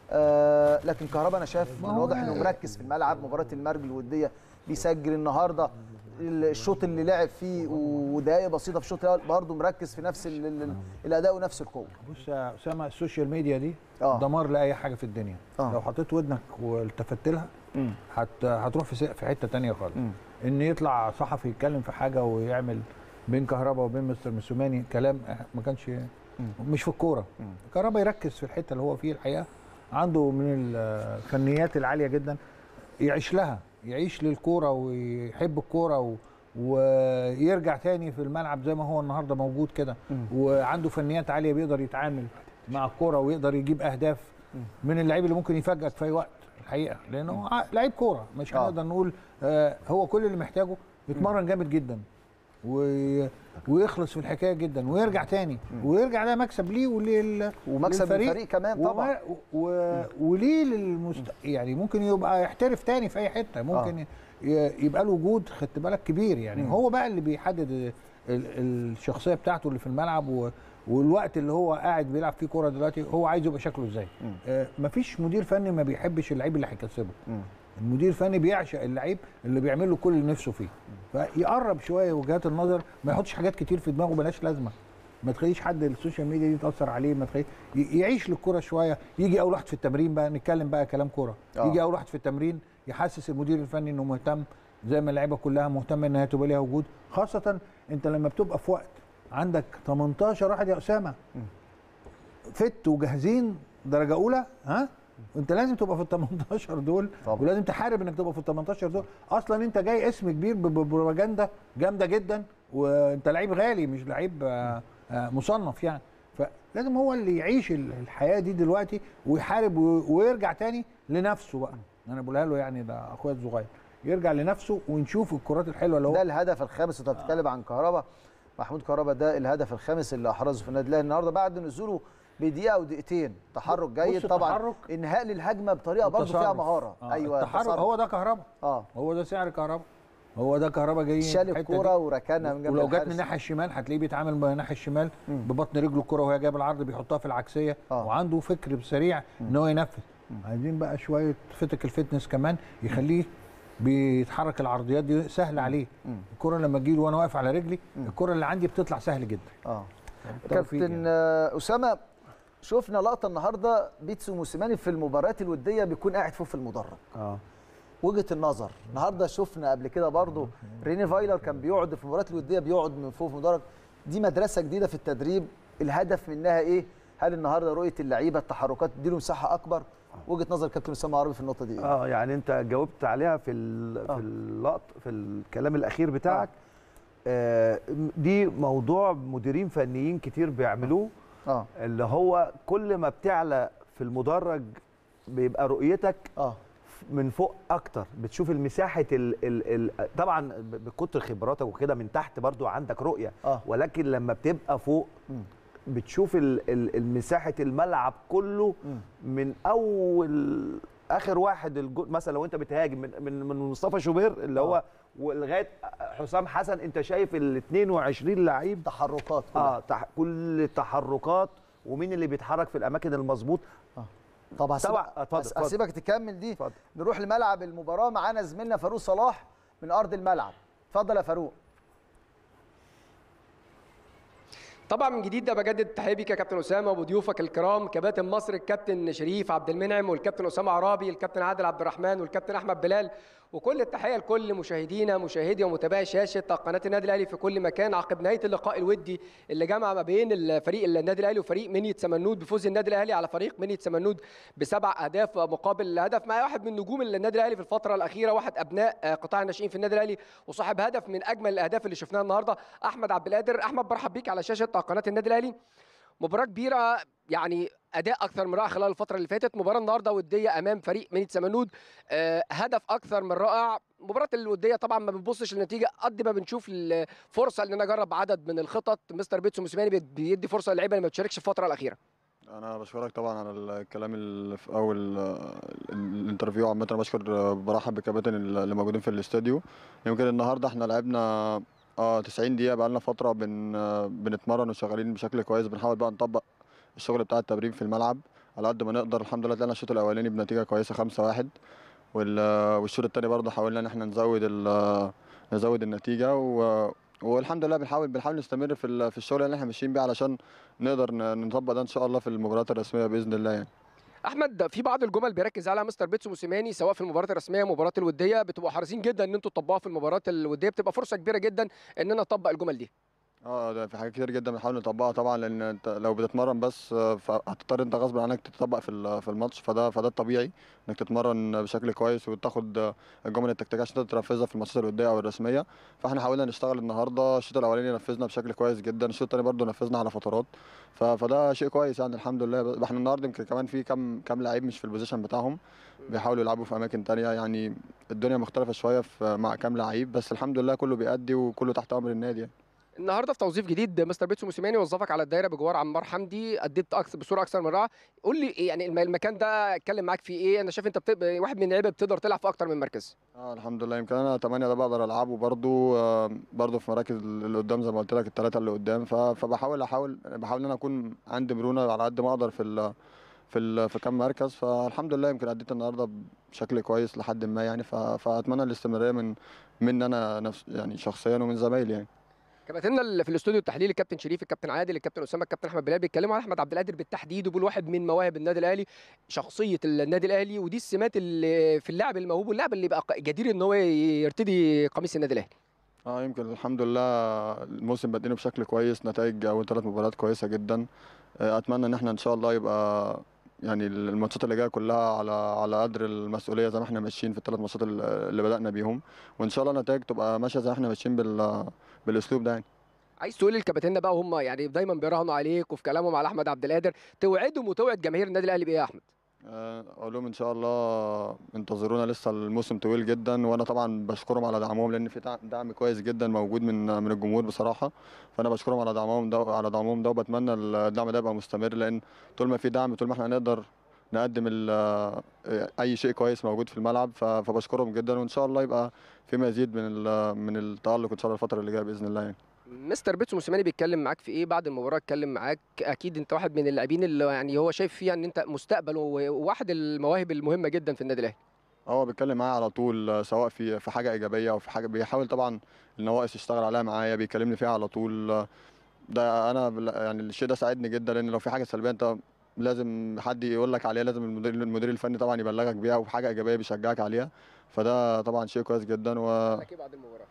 آه لكن كهربا انا شايف من الواضح انه مركز في الملعب مباراه المرج الوديه بيسجل النهارده الشوط اللي لعب فيه ودقائق بسيطه في الشوط الاول برضه مركز في نفس ال- ال- الاداء ونفس القوه بص يا اسامه السوشيال ميديا دي آه. دمار لاي حاجه في الدنيا آه. لو حطيت ودنك والتفت لها مم. هت... هتروح في س- في حته تانية خالص مم. ان يطلع صحفي يتكلم في حاجه ويعمل بين كهربا وبين مستر مسوماني كلام ما كانش مش في الكوره كهربا يركز في الحته اللي هو فيه الحقيقه عنده من الفنيات العاليه جدا يعيش لها يعيش للكوره ويحب الكوره و... ويرجع تاني في الملعب زي ما هو النهارده موجود كده وعنده فنيات عاليه بيقدر يتعامل مع الكوره ويقدر يجيب اهداف من اللعيب اللي ممكن يفاجئك في اي وقت الحقيقه لانه ع- لعيب كوره مش آه. هنقدر نقول آه هو كل اللي محتاجه يتمرن جامد جدا و... ويخلص في الحكايه جدا ويرجع تاني ويرجع ده مكسب ليه ولل... ومكسب للفريق. للفريق كمان طبعا وما- و... وليه للمست... يعني ممكن يبقى يحترف تاني في اي حته ممكن ي... يبقى له وجود خدت بالك كبير يعني مم. هو بقى اللي بيحدد ال... الشخصيه بتاعته اللي في الملعب و... والوقت اللي هو قاعد بيلعب فيه كوره دلوقتي هو عايز يبقى شكله ازاي مم. آه مفيش مدير فني ما بيحبش اللعيب اللي هيكسبه مم. المدير الفني بيعشق اللعيب اللي بيعمل له كل اللي نفسه فيه فيقرب شويه وجهات النظر ما يحطش حاجات كتير في دماغه ملهاش لازمه ما تخليش حد السوشيال ميديا دي تاثر عليه ما تخلي ي- يعيش للكوره شويه يجي اول واحد في التمرين بقى نتكلم بقى كلام كوره آه. يجي اول واحد في التمرين يحسس المدير الفني انه مهتم زي ما اللعيبه كلها مهتمه انها تبقى ليها وجود خاصه انت لما بتبقى في وقت عندك 18 واحد يا اسامه فت وجاهزين درجه اولى ها وانت لازم تبقى في ال 18 دول طبعا. ولازم تحارب انك تبقى في ال 18 دول اصلا انت جاي اسم كبير ب- ببروباجندا جامده جدا وانت لعيب غالي مش لعيب آه، آه، مصنف يعني فلازم هو اللي يعيش ال- الحياه دي دلوقتي ويحارب و- ويرجع تاني لنفسه بقى انا بقولها له يعني ده اخويا الصغير يرجع لنفسه ونشوف الكرات الحلوه اللي ده هو الهدف الخامس انت بتتكلم عن كهربا محمود كهربا ده الهدف الخامس اللي احرزه في النادي الاهلي النهارده بعد نزوله بدقيقه او دقيقتين تحرك جيد بص طبعا التحرك انهاء للهجمه بطريقه برضه فيها والتصرف. مهاره آه، ايوه التحرك تصرف. هو ده كهربا اه هو ده سعر كهربا هو ده كهربا جاي شال الحتة دي. الكوره وركنها من جنب ولو جت الحارس. من الناحيه الشمال هتلاقيه بيتعامل من الناحيه الشمال ببطن رجله الكره وهي جايبه العرض بيحطها في العكسيه آه. وعنده فكر سريع ان هو ينفذ عايزين بقى شويه فتك الفتنس كمان يخليه بيتحرك العرضيات دي سهل عليه الكره لما تجيله وانا واقف على رجلي الكره اللي عندي بتطلع سهل جدا اه توفيق كابتن يعني. آه، اسامه شفنا لقطه النهارده بيتسو موسيماني في المباريات الوديه بيكون قاعد فوق في المدرج اه وجهه النظر النهارده شفنا قبل كده برضو ريني فايلر كان بيقعد في المباريات الوديه بيقعد من فوق في المدرج دي مدرسه جديده في التدريب الهدف منها ايه هل النهارده رؤيه اللعيبه التحركات تديله مساحه اكبر وجهه نظر كابتن اسامه عربي في النقطه دي ايه اه يعني انت جاوبت عليها في ال- آه. في اللقط في الكلام الاخير بتاعك آه دي موضوع مديرين فنيين كتير بيعملوه اه اللي هو كل ما بتعلى في المدرج بيبقى رؤيتك اه من فوق اكتر بتشوف المساحه ال ال ال طبعا ب- بكتر خبراتك وكده من تحت برضو عندك رؤيه آه. ولكن لما بتبقى فوق بتشوف ال ال المساحه الملعب كله من اول اخر واحد الجول مثلا لو انت بتهاجم من من, من مصطفى شوبير اللي هو ولغايه حسام حسن انت شايف ال 22 لعيب تحركات كلها. اه تح كل التحركات ومين اللي بيتحرك في الاماكن المظبوط طب هسيب- طبعا، اتفضل، هس- اتفضل. هسيبك تكمل دي اتفضل. نروح لملعب المباراه معانا زميلنا فاروق صلاح من ارض الملعب اتفضل يا فاروق طبعا من جديد ده بجدد تحيه بيك يا كابتن اسامه وبضيوفك الكرام كباتن مصر الكابتن شريف عبد المنعم والكابتن اسامه عرابي الكابتن عادل عبد الرحمن والكابتن احمد بلال وكل التحيه لكل مشاهدينا مشاهدي ومتابعي شاشه قناه النادي الاهلي في كل مكان عقب نهايه اللقاء الودي اللي جمع ما بين الفريق النادي الاهلي وفريق منية سمنود بفوز النادي الاهلي على فريق منية سمنود بسبع اهداف مقابل هدف مع واحد من نجوم النادي الاهلي في الفتره الاخيره واحد ابناء آه، قطاع الناشئين في النادي الاهلي وصاحب هدف من اجمل الاهداف اللي شفناها النهارده احمد عبد القادر احمد برحب بيك على شاشه قناه النادي الاهلي مباراه كبيره يعني اداء اكثر من رائع خلال الفتره اللي فاتت مباراه النهارده وديه امام فريق منيت سمنود آه، هدف اكثر من رائع مباراه الوديه طبعا ما بنبصش للنتيجه قد ما بنشوف الفرصه ان انا اجرب عدد من الخطط مستر بيتسو موسيماني بي- بيدي فرصه للعيبه اللي ما بتشاركش في الفتره الاخيره انا بشكرك طبعا على الكلام اللي في اول آه، الانترفيو عامه انا بشكر آه، برحب بالكباتن اللي موجودين في الاستوديو يمكن النهارده احنا لعبنا اه 90 دقيقه بقالنا فتره بن آه، بنتمرن وشغالين بشكل كويس بنحاول بقى نطبق الشغل بتاع التمرين في الملعب على قد ما نقدر الحمد لله طلعنا الشوط الاولاني بنتيجه كويسه 5-1 وال- آه، والشوط الثاني برضه حاولنا ان احنا نزود ال- آه، نزود النتيجه و والحمد لله بنحاول بنحاول نستمر في ال- في الشغل اللي احنا ماشيين بيه علشان نقدر ن- نطبق ده ان شاء الله في المباريات الرسميه باذن الله يعني احمد في بعض الجمل بيركز عليها مستر بيتسو موسيماني سواء في المباراه الرسميه المباراه الوديه بتبقوا حريصين جدا ان انتوا تطبقوها في المباراه الوديه بتبقى فرصه كبيره جدا ان انا اطبق الجمل دي اه ده في حاجات كتير جدا بنحاول نطبقها طبعا لان انت لو بتتمرن بس آه، فهتضطر انت غصب عنك تطبق في ال- في الماتش فده فده الطبيعي انك تتمرن بشكل كويس وتاخد آه، الجمل التكتيكيه عشان تقدر تنفذها في الماتشات الوديه او الرسميه فاحنا حاولنا نشتغل النهارده الشوط الاولاني نفذنا بشكل كويس جدا الشوط الثاني برده نفذنا على فترات ف- فده شيء كويس يعني الحمد لله ب- احنا النهارده يمكن كمان في كام كام لعيب مش في البوزيشن بتاعهم بيحاولوا يلعبوا في اماكن تانية يعني الدنيا مختلفه شويه في مع كام لعيب بس الحمد لله كله بيأدي وكله تحت امر النادي يعني. النهارده في توظيف جديد مستر بيتسو موسيماني وظفك على الدايره بجوار عمار حمدي اديت أكثر بصوره اكثر من رائعه قول لي إيه يعني الم- المكان ده اتكلم معاك فيه ايه انا شايف انت بت... واحد من اللعيبه بتقدر تلعب في اكتر من مركز اه الحمد لله يمكن انا 8 ده بقدر العبه برضو آه برضو في مراكز اللي قدام زي ما قلت لك الثلاثه اللي قدام ف- فبحاول احاول بحاول ان انا اكون عندي مرونه على قد ما اقدر في ال في ال في كام مركز فالحمد لله يمكن اديت النهارده بشكل كويس لحد ما يعني ف- فاتمنى الاستمراريه من من انا نفس يعني شخصيا ومن زمايلي يعني كباتننا اللي في الاستوديو التحليلي الكابتن شريف الكابتن عادل الكابتن اسامه الكابتن احمد بلال بيتكلموا على احمد عبد القادر بالتحديد وبيقول واحد من مواهب النادي الاهلي شخصيه النادي الاهلي ودي السمات اللي في اللاعب الموهوب واللاعب اللي بقى جدير ان هو يرتدي قميص النادي الاهلي اه يمكن الحمد لله الموسم بادئينه بشكل كويس نتائج اول ثلاث مباريات كويسه جدا آه، اتمنى ان احنا ان شاء الله يبقى يعني الماتشات اللي جايه كلها على على قدر المسؤوليه زي ما احنا ماشيين في الثلاث ماتشات ال- اللي بدانا بيهم وان شاء الله النتائج تبقى ماشيه زي ما احنا ماشيين بال بالاسلوب ده يعني عايز تقول للكباتنة بقى وهم يعني دايما بيراهنوا عليك وفي كلامهم على احمد عبد القادر توعدهم وتوعد جماهير النادي الاهلي بايه يا احمد آه، اقول لهم ان شاء الله انتظرونا لسه الموسم طويل جدا وانا طبعا بشكرهم على دعمهم لان في دعم- دعم كويس جدا موجود من من الجمهور بصراحه فانا بشكرهم على دعمهم ده على دعمهم ده وبتمنى الدعم ده يبقى مستمر لان طول ما في دعم طول ما احنا نقدر نقدم ال- اي شيء كويس موجود في الملعب ف- فبشكرهم جدا وان شاء الله يبقى في مزيد من ال- من التالق ان شاء الله الفتره اللي جايه باذن الله يعني مستر بيتسو موسيماني بيتكلم معاك في ايه بعد المباراه اتكلم معاك اكيد انت واحد من اللاعبين اللي يعني هو شايف فيها ان انت مستقبل وواحد المواهب المهمه جدا في النادي الاهلي هو بيتكلم معايا على طول آه، سواء في في حاجه ايجابيه او في حاجه بيحاول طبعا النواقص يشتغل عليها معايا بيكلمني فيها على طول آه، ده انا بل- يعني الشيء ده ساعدني جدا لان لو في حاجه سلبيه انت لازم حد يقول لك عليها لازم المدير المدير الفني طبعا يبلغك بيها وحاجه ايجابيه بيشجعك عليها فده طبعا شيء كويس جدا و لك ايه بعد المباراه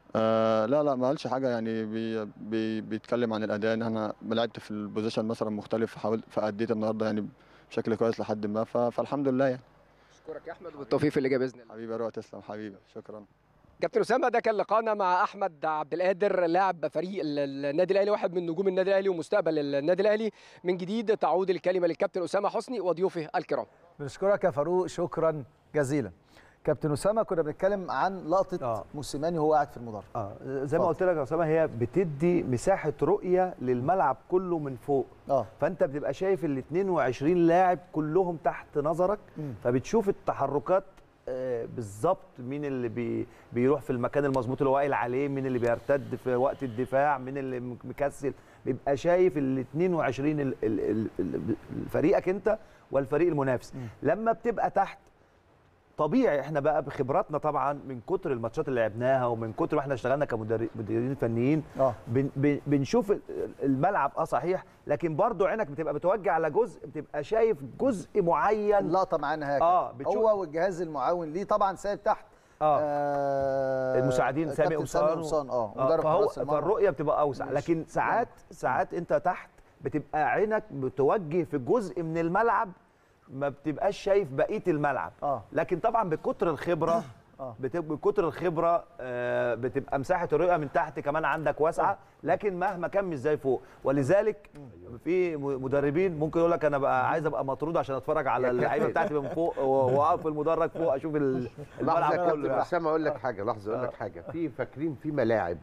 آه لا لا ما قالش حاجه يعني بي بي بيتكلم عن الاداء ان انا لعبت في البوزيشن مثلا مختلف فحاولت فاديت النهارده يعني بشكل كويس لحد ما ف- فالحمد لله يعني اشكرك يا احمد وبالتوفيق في اللي جاي باذن الله حبيبي يا روى تسلم حبيبي شكرا كابتن اسامه ده كان لقاءنا مع احمد عبد القادر لاعب فريق ال- النادي الاهلي واحد من نجوم النادي الاهلي ومستقبل النادي الاهلي من جديد تعود الكلمه للكابتن اسامه حسني وضيوفه الكرام بنشكرك يا فاروق شكرا جزيلا كابتن اسامه كنا بنتكلم عن لقطه آه. موسيماني وهو قاعد في المدرج اه زي ما اتفضل. قلت لك يا اسامه هي بتدي مساحه رؤيه للملعب كله من فوق اه فانت بتبقى شايف ال 22 لاعب كلهم تحت نظرك مم. فبتشوف التحركات آه، بالظبط مين اللي بي بيروح في المكان المظبوط اللي هو قايل عليه مين اللي بيرتد في وقت الدفاع مين اللي م- مكسل بيبقى شايف ال 22 ال- ال- ال- ال- فريقك انت والفريق المنافس لما بتبقى تحت طبيعي احنا بقى بخبراتنا طبعا من كتر الماتشات اللي لعبناها ومن كتر ما احنا اشتغلنا كمديرين فنيين اه بن بن بنشوف ال- الملعب اه صحيح لكن برضو عينك بتبقى بتوجه على جزء بتبقى شايف جزء معين اللقطه معانا هكذا آه، بتشوف- هو والجهاز المعاون ليه طبعا سايب تحت اه آه المساعدين سامي كابتن سامي قمصان قمصان اه آه، مدرب فهو حراس المرمى فالرؤيه بتبقى اوسع ماشي. لكن ساعات ساعات انت تحت بتبقى عينك بتوجه في جزء من الملعب ما بتبقاش شايف بقيه الملعب اه لكن طبعا بكتر الخبره آه. بتبقى بكتر الخبره آه، بتبقى مساحه الرؤيه من تحت كمان عندك واسعه لكن مهما كان مش زي فوق ولذلك في م- مدربين ممكن يقول لك انا بقى عايز ابقى مطرود عشان اتفرج على يا اللعيبه كابتن. بتاعتي من فوق و- واقف في المدرج فوق اشوف ال- لحظه الملعب يا كابتن كله يعني. اسامه اقول لك حاجه لحظه اقول لك حاجه في فاكرين في ملاعب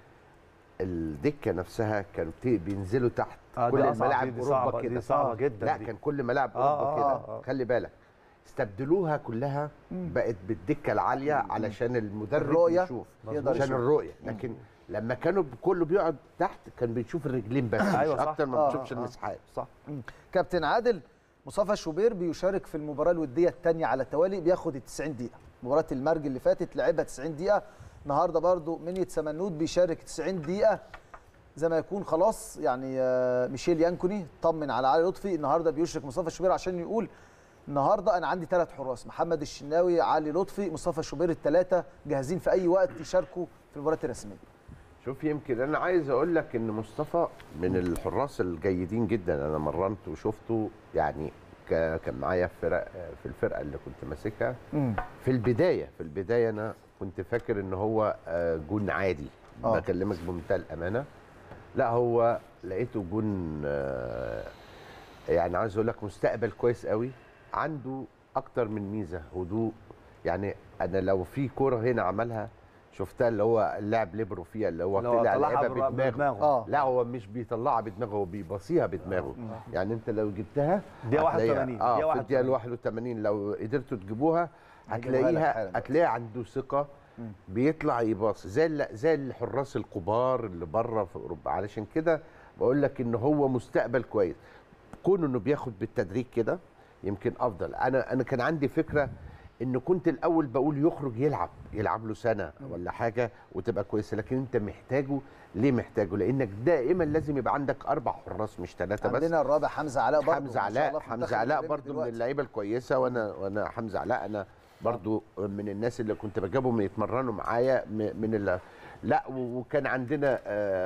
الدكه نفسها كانوا بت- بينزلوا تحت آه، دي كل أصعب، الملاعب دي- دي اوروبا صعبة- كده دي صعبة آه. جدا لا دي. كان كل ملاعب آه، اوروبا آه، كده آه. خلي بالك استبدلوها كلها بقت بالدكه العاليه علشان المدرب الرؤية يشوف يقدر عشان يشوف. الرؤيه لكن لما كانوا كله بيقعد تحت كان بيشوف الرجلين بس أيوة مش صح. اكتر ما آه، بتشوفش آه. المساحات صح كابتن عادل مصطفى شوبير بيشارك في المباراه الوديه الثانيه على التوالي بياخد ال 90 دقيقه مباراه المرج اللي فاتت لعبها 90 دقيقه النهارده برضو منيت سمنود بيشارك 90 دقيقه زي ما يكون خلاص يعني آه، ميشيل يانكوني طمن على علي لطفي النهارده بيشرك مصطفى شوبير عشان يقول النهارده انا عندي ثلاث حراس محمد الشناوي علي لطفي مصطفى شوبير الثلاثه جاهزين في اي وقت يشاركوا في المباريات الرسميه شوف يمكن انا عايز اقول لك ان مصطفى من الحراس الجيدين جدا انا مرنت وشفته يعني ك- كان معايا في فرق في الفرقه اللي كنت ماسكها في البدايه في البدايه انا كنت فاكر ان هو آه، جون عادي آه. بكلمك بمنتهى الامانه لا هو لقيته جون آه، يعني عايز اقول لك مستقبل كويس قوي عنده اكتر من ميزه هدوء يعني انا لو في كوره هنا عملها شفتها اللي هو اللاعب ليبرو فيها اللي هو اللي هو طلع طلعها لعبها بالر- بدماغه بدماغه. اه لا هو مش بيطلعها بدماغه هو بيبصيها بدماغه يعني انت لو جبتها دقيقة هتلاقيها- 81 اه دقيقة في الدقيقه 81. 81 لو قدرتوا تجيبوها هيجيبوها لك هتلاقيها حالا. هتلاقي عنده ثقه بيطلع يباص زي ال- زي الحراس الكبار اللي بره في اوروبا علشان كده بقول لك ان هو مستقبل كويس كونه انه بياخد بالتدريج كده يمكن افضل انا انا كان عندي فكره ان كنت الاول بقول يخرج يلعب يلعب له سنه ولا حاجه وتبقى كويسه لكن انت محتاجه ليه محتاجه لانك دائما لازم يبقى عندك اربع حراس مش ثلاثه بس عندنا الرابع حمزه علاء برضو حمزه ما شاء الله علاء في حمزه منتخب علاء الأولمبي برضو من دلوقتي. اللعيبه الكويسه وانا وانا حمزه علاء انا برضو من الناس اللي كنت بجيبهم يتمرنوا معايا م- من ال لا و- وكان عندنا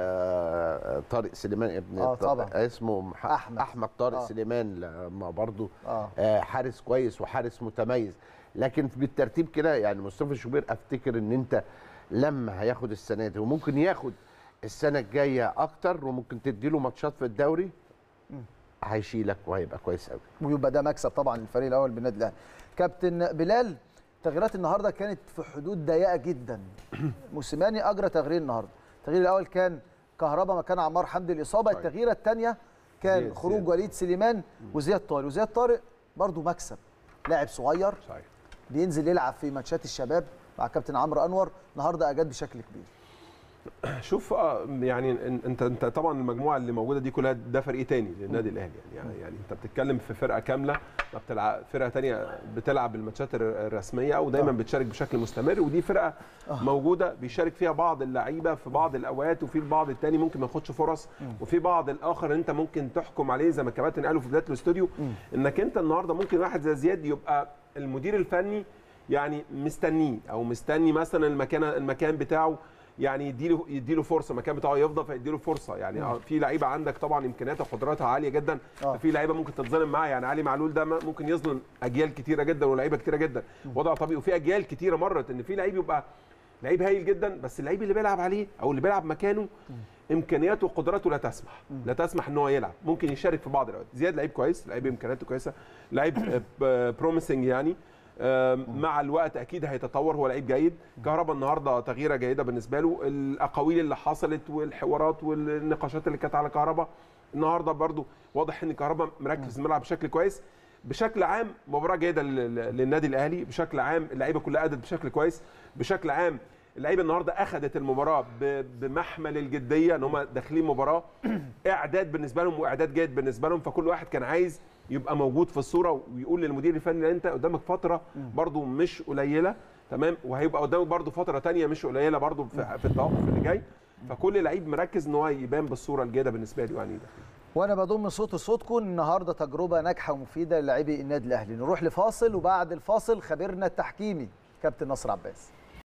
آه، طارق سليمان ابن آه، ط- طبعا. اسمه مح- أحمد. احمد طارق آه. سليمان لما برضو اه آه، حارس كويس وحارس متميز لكن بالترتيب كده يعني مصطفى شوبير افتكر ان انت لما هياخد السنه دي وممكن ياخد السنه الجايه اكتر وممكن تديله ماتشات في الدوري هيشيلك وهيبقى كويس قوي ويبقى ده مكسب طبعا للفريق الاول بالنادي الاهلي كابتن بلال تغييرات النهارده كانت في حدود ضيقه جدا موسيماني اجرى تغيير النهارده التغيير الاول كان كهربا مكان عمار حمدي الاصابه صحيح. التغييره الثانيه كان زياد- خروج زياد. وليد سليمان وزياد طارق وزياد طارق برضه مكسب لاعب صغير صحيح بينزل يلعب في ماتشات الشباب مع كابتن عمرو انور النهارده اجاد بشكل كبير شوف آه، يعني إن- انت انت طبعا المجموعه اللي موجوده دي كلها ده فريق تاني للنادي الاهلي يعني يعني, يعني انت بتتكلم في فرقه كامله ما بتلعب فرقه تانية بتلعب الماتشات الر- الرسميه ودايما بتشارك بشكل مستمر ودي فرقه موجوده بيشارك فيها بعض اللعيبه في بعض الاوقات وفي البعض التاني ممكن ما ياخدش فرص وفي بعض الاخر انت ممكن تحكم عليه زي ما الكباتن قالوا في بدايه الاستوديو انك انت النهارده ممكن واحد زي زياد يبقى المدير الفني يعني مستنيه او مستني مثلا المكان المكان بتاعه يعني يديله يديله فرصه المكان بتاعه يفضى فيديله فرصه يعني آه، في لعيبه عندك طبعا امكانياتها وقدراتها عاليه جدا آه. في لعيبه ممكن تتظلم معاه يعني علي معلول ده م- ممكن يظلم اجيال كتيره جدا ولاعيبه كتيره جدا وضع طبيعي وفي اجيال كتيره مرت ان في لعيب يبقى لعيب هايل جدا بس اللعيب اللي بيلعب عليه او اللي بيلعب مكانه امكانياته وقدراته لا تسمح لا تسمح ان هو يلعب ممكن يشارك في بعض الاوقات زياد لعيب كويس لعيب امكانياته كويسه لعيب بروميسنج يعني آم، مع الوقت اكيد هيتطور هو لعيب جيد كهربا النهارده تغييره جيده بالنسبه له الاقاويل اللي حصلت والحوارات والنقاشات اللي كانت على كهربا النهارده برضو واضح ان كهربا مركز في الملعب بشكل كويس بشكل عام مباراه جيده لل- لل- للنادي الاهلي بشكل عام اللعيبه كلها ادت بشكل كويس بشكل عام اللعيبه النهارده اخذت المباراه ب- بمحمل الجديه ان هم داخلين مباراه اعداد بالنسبه لهم واعداد جيد بالنسبه لهم فكل واحد كان عايز يبقى موجود في الصوره ويقول للمدير الفني انت قدامك فتره برضو مش قليله تمام وهيبقى قدامك برضو فتره تانية مش قليله برضو في, في التوقف اللي جاي فكل لعيب مركز ان هو يبان بالصوره الجيده بالنسبه له يعني ده وانا بضم صوت صوتكم النهارده تجربه ناجحه ومفيده للاعبي النادي الاهلي نروح لفاصل وبعد الفاصل خبيرنا التحكيمي كابتن نصر عباس